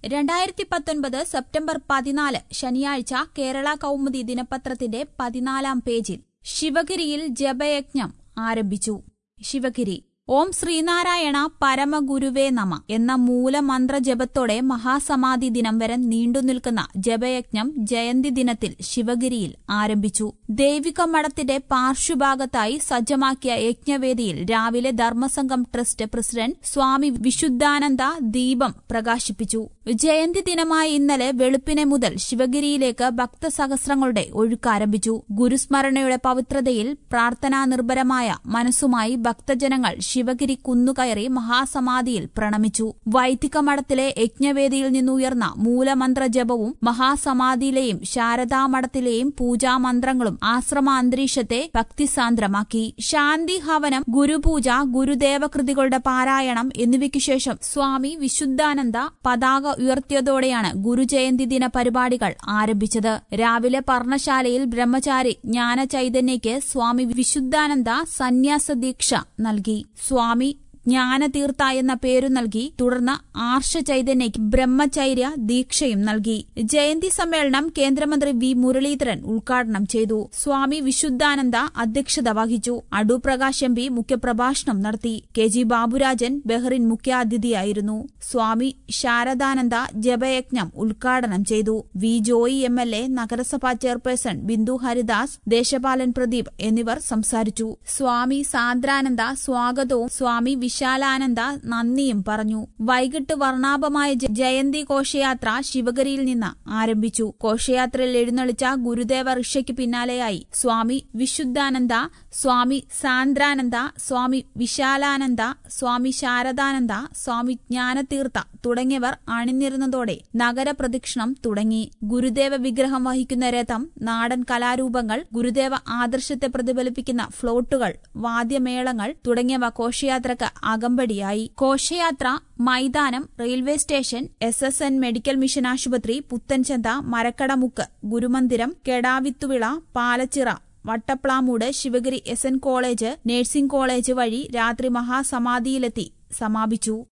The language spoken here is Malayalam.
രണ്ടായിരത്തി പത്തൊൻപത് സെപ്റ്റംബർ പതിനാല് ശനിയാഴ്ച കേരള കൗമുദി ദിനപത്രത്തിന്റെ പതിനാലാം പേജിൽ ശിവഗിരിയിൽ ജപയജ്ഞം ആരംഭിച്ചു ശിവഗിരി ഓം ശ്രീനാരായണ പരമഗുരുവേ നമ എന്ന മൂലമന്ത്ര ജപത്തോടെ മഹാസമാധി ദിനം വരെ നീണ്ടുനിൽക്കുന്ന ജപയജ്ഞം ജയന്തി ദിനത്തിൽ ശിവഗിരിയിൽ ആരംഭിച്ചു ദൈവിക മഠത്തിന്റെ പാർശ്വഭാഗത്തായി സജ്ജമാക്കിയ യജ്ഞവേദിയിൽ രാവിലെ ധർമ്മസംഘം ട്രസ്റ്റ് പ്രസിഡന്റ് സ്വാമി വിശുദ്ധാനന്ദ ദീപം പ്രകാശിപ്പിച്ചു ജയന്തി ദിനമായ ഇന്നലെ വെളുപ്പിനെ മുതൽ ശിവഗിരിയിലേക്ക് ഭക്തസഹസ്രങ്ങളുടെ ഒഴുക്കാരംഭിച്ചു ഗുരുസ്മരണയുടെ പവിത്രതയിൽ പ്രാർത്ഥനാ നിർഭരമായ മനസ്സുമായി ഭക്തജനങ്ങൾ ശിവഗിരി കുന്നുകയറി മഹാസമാധിയിൽ പ്രണമിച്ചു വൈദിക മഠത്തിലെ യജ്ഞവേദിയിൽ നിന്നുയർന്ന മൂലമന്ത്ര ജപവും മഹാസമാധിയിലെയും ശാരദാമഠത്തിലെയും പൂജാമന്ത്രങ്ങളും ആശ്രമ അന്തരീക്ഷത്തെ ഭക്തിസാന്ദ്രമാക്കി ശാന്തി ഹവനം ഗുരുപൂജ ഗുരുദേവകൃതികളുടെ പാരായണം എന്നിവയ്ക്കു ശേഷം സ്വാമി വിശുദ്ധാനന്ദ പതാക ഉയർത്തിയതോടെയാണ് ഗുരുജയന്തി ദിന പരിപാടികൾ ആരംഭിച്ചത് രാവിലെ പർണശാലയിൽ ബ്രഹ്മചാരി ജ്ഞാനചൈതന്യയ്ക്ക് സ്വാമി വിശുദ്ധാനന്ദ സന്യാസ ദീക്ഷ നൽകി സ്വാമി ജ്ഞാനതീർത്ഥ എന്ന പേരു നൽകി തുടർന്ന് ആർഷ ചൈതന്യയ്ക്ക് ബ്രഹ്മചൈര്യ ദീക്ഷയും നൽകി ജയന്തി സമ്മേളനം കേന്ദ്രമന്ത്രി വി മുരളീധരൻ ഉദ്ഘാടനം ചെയ്തു സ്വാമി വിശുദ്ധാനന്ദ അധ്യക്ഷത വഹിച്ചു അടൂർ പ്രകാശ് എം പി മുഖ്യപ്രഭാഷണം നടത്തി കെ ജി ബാബുരാജൻ ബെഹ്റിൻ മുഖ്യാതിഥിയായിരുന്നു സ്വാമി ശാരദാനന്ദ ജപയജ്ഞം ഉദ്ഘാടനം ചെയ്തു V Joy M L A നഗരസഭാ ചെയർപേഴ്സൺ ബിന്ദു ഹരിദാസ് ദേശപാലൻ പ്രദീപ് എന്നിവർ സംസാരിച്ചു സ്വാമി സാന്ദ്രാനന്ദ സ്വാഗതവും സ്വാമി വിശാലാനന്ദ നന്ദിയും പറഞ്ഞു വൈകിട്ട് വർണ്ണാഭമായ ജ- ജയന്തി ഘോഷയാത്ര ശിവഗിരിയിൽ നിന്ന് ആരംഭിച്ചു ഘോഷയാത്രയിൽ എഴുന്നള്ളിച്ച ഗുരുദേവ ഋഷയ്ക്ക് പിന്നാലെയായി സ്വാമി വിശുദ്ധാനന്ദ സ്വാമി സാന്ദ്രാനന്ദ സ്വാമി വിശാലാനന്ദ സ്വാമി ശാരദാനന്ദ സ്വാമി ജ്ഞാനതീർത്ഥ തുടങ്ങിയവർ അണിനിരുന്നതോടെ നഗരപ്രദക്ഷിണം തുടങ്ങി ഗുരുദേവ വിഗ്രഹം വഹിക്കുന്ന രഥം നാടൻ കലാരൂപങ്ങൾ ഗുരുദേവ ആദർശത്തെ പ്രതിഫലിപ്പിക്കുന്ന ഫ്ലോട്ടുകൾ വാദ്യമേളങ്ങൾ തുടങ്ങിയവ ഘോഷയാത്രക്ക് അകമ്പടിയായി ഘോഷയാത്ര മൈതാനം railway station S S N medical mission ആശുപത്രി പുത്തൻചന്ത മരക്കടമുക്ക് ഗുരുമന്ദിരം Kedavithuvila Palachira Vattaplamoodu Sivagiri S N college nursing college വഴി രാത്രി മഹാസമാധിയിലെത്തി സമാപിച്ചു